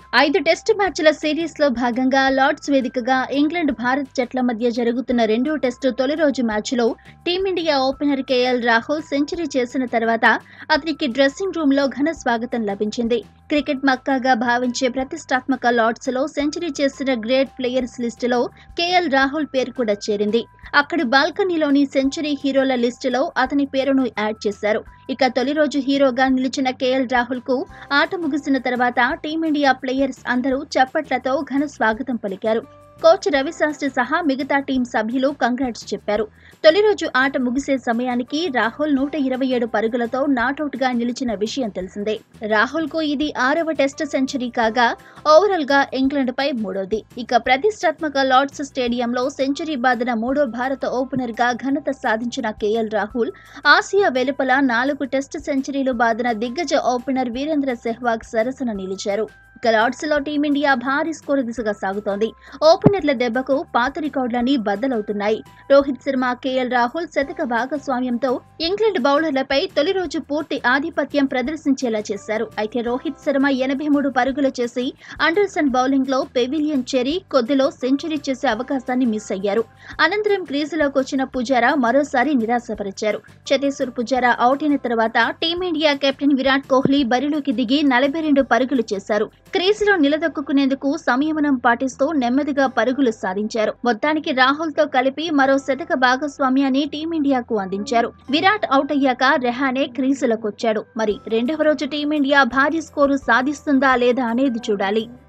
ఐదు టెస్టు మ్యాచ్ల సిరీస్ లో భాగంగా లార్డ్స్ వేదికగా ఇంగ్లాండ్ భారత్ జట్ల మధ్య జరుగుతున్న రెండో టెస్టు తొలి రోజు మ్యాచ్లో team India opener KL Rahul century చేసిన తర్వాత అతనికి డ్రెస్సింగ్ రూమ్ లో ఘన స్వాగతం లభించింది క్రికెట్ మక్కాగా భావించే ప్రతిష్టాత్మక లార్డ్స్ లో సెంచరీ చేసిన గ్రేట్ ప్లేయర్స్ లిస్టులో కేఎల్ రాహుల్ పేరు కూడా చేరింది అక్కడి బాల్కనీలోని సెంచరీ హీరోల లిస్టులో అతని పేరును యాడ్ చేశారు ఇక తొలి రోజు హీరోగా నిలిచిన కేఎల్ రాహుల్ కు ఆట ముగిసిన తర్వాత టీమిండియా ప్లేయర్స్ అందరూ చప్పట్లతో ఘన స్వాగతం పలికారు కోచ్ రవిశాస్త్రి సహా మిగతా టీం సభ్యులు కంగ్రాట్స్ చెప్పారు తొలి రోజు ఆట ముగిసే సమయానికి రాహుల్ నూట ఇరవై ఏడు పరుగులతో నాటౌట్ గా నిలిచిన విషయం తెలిసిందే రాహుల్ కు ఇది ఆరవ టెస్ట్ సెంచరీ కాగా ఓవరాల్ గా ఇంగ్లాండ్ పై మూడోది ఇక ప్రతిష్టాత్మక లార్డ్స్ స్టేడియంలో సెంచరీ బాదిన మూడో భారత ఓపెనర్ గా ఘనత సాధించిన కేఎల్ రాహుల్ ఆసియా వెలుపల నాలుగు టెస్ట్ సెంచరీలు బాదిన దిగ్గజ ఓపెనర్ వీరేంద్ర సెహ్వాగ్ సరసన నిలిచారు ఇక లార్డ్స్ లో టీమిండియా భారీ స్కోరు దిశగా సాగుతోంది ఓపెనర్ల దెబ్బకు పాత రికార్డులన్నీ బద్దలవుతున్నాయి రోహిత్ శర్మ కేఎల్ రాహుల్ శతక భాగస్వామ్యంతో ఇంగ్లాండ్ బౌలర్లపై తొలి రోజు పూర్తి ఆధిపత్యం ప్రదర్శించేలా చేశారు అయితే రోహిత్ శర్మ ఎనభై మూడు పరుగులు చేసి అండర్సన్ బౌలింగ్ లో పెవిలియన్ చెరి కొద్దిలో సెంచరీ చేసే అవకాశాన్ని మిస్ అయ్యారు అనంతరం క్రీజులోకి వచ్చిన పుజారా మరోసారి నిరాశపరిచారు చతేశ్వర్ పుజారా అవుట్ అయిన తర్వాత టీమిండియా కెప్టెన్ విరాట్ కోహ్లీ బరిలోకి దిగి నలభై రెండు పరుగులు చేశారు క్రీజులో నిలదొక్కునేందుకు సంయమనం పాటిస్తూ నెమ్మదిగా పరుగులు సాధించారు మొత్తానికి రాహుల్ తో కలిపి మరో శతక భాగస్వామ్యాన్ని టీమిండియాకు అందించారు విరాట్ అవుట్ అయ్యాక రెహానే క్రీజులకొచ్చాడు మరి రెండవ రోజు టీమిండియా భారీ స్కోరు సాధిస్తుందా లేదా అనేది చూడాలి